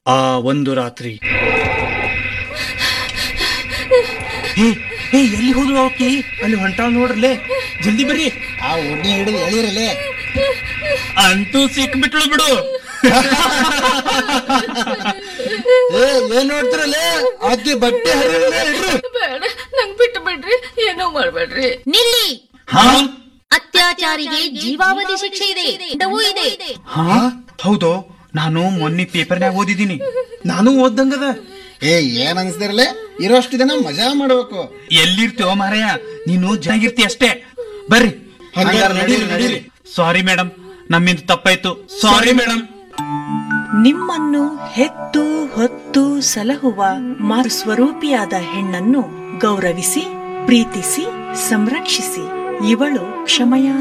ಆ ಒಂದು ರಾತ್ರಿ ಏ ಏ ಎಲ್ಲಿ ಹೋದ್ಲು ಅವಕಿ ಅಲ್ಲಿ ಹೊಂಟಾವ್ ನೋಡ್ರಲೇ ಜಲ್ದಿ ಬರ್ರಿ ಆ ಒಡ್ಡಿ ಹಿಡಿದು ಎಳಿರಲೇ ಅಂತೂ ಸಿಕ್ಬಿಟ್ಳು ಬಿಡು ಏ ಏನ್ ನೋಡ್ತಿರಲೇ ಆಕಿ ಬಟ್ಟೆ ಹರಿರಲೇ ಇಡ್ರಿ ಬೇಡ ನಂಗ್ ಬಿಟ್ಟು ಬಿಡ್ರಿ ಏನೋ ಮಾಡ್ಬೇಡ್ರಿ ನಿಲ್ಲಿ ಹಾ ಅತ್ಯಾಚಾರಿಗೆ ಜೀವಾವಧಿ ಶಿಕ್ಷೆ ಇದೆ ದಂಡವೂ ಇದೆ ಹಾ ಹೌದು ನಾನು ಮೊನ್ನೆ ಪೇಪರ್ನ್ಯಾಗ ಓದಿದ್ದೀನಿ ನಾನು ಓದ್ದಂಗದ ಏ ಏನ್ ಅನ್ಸ್ದಿರಲೇ ಇರೋಷ್ಟು ದಿನ ಮಜಾ ಮಾಡ್ಬೇಕು ಎಲ್ಲಿರ್ತೀವೋ ಮಾರಾಯ ನೀನು ಚೆನ್ನಾಗಿರ್ತಿ ಅಷ್ಟೇ ಬರ್ರಿ ಹಂಗಾರೆ ನಡೀರಿ ನಡೀರಿ ಸಾರಿ ಮೇಡಮ್ ನಮ್ಮಿಂದ ತಪ್ಪಾಯ್ತು ಸಾರಿ ಮೇಡಮ್ ನಿಮ್ಮನ್ನು ಹೆತ್ತು ಹೊತ್ತು ಸಲಹುವ ಮಾರು ಸ್ವರೂಪಿಯಾದ ಹೆಣ್ಣನ್ನು ಗೌರವಿಸಿ ಪ್ರೀತಿಸಿ ಸಂರಕ್ಷಿಸಿ ಇವಳು ಕ್ಷಮಯ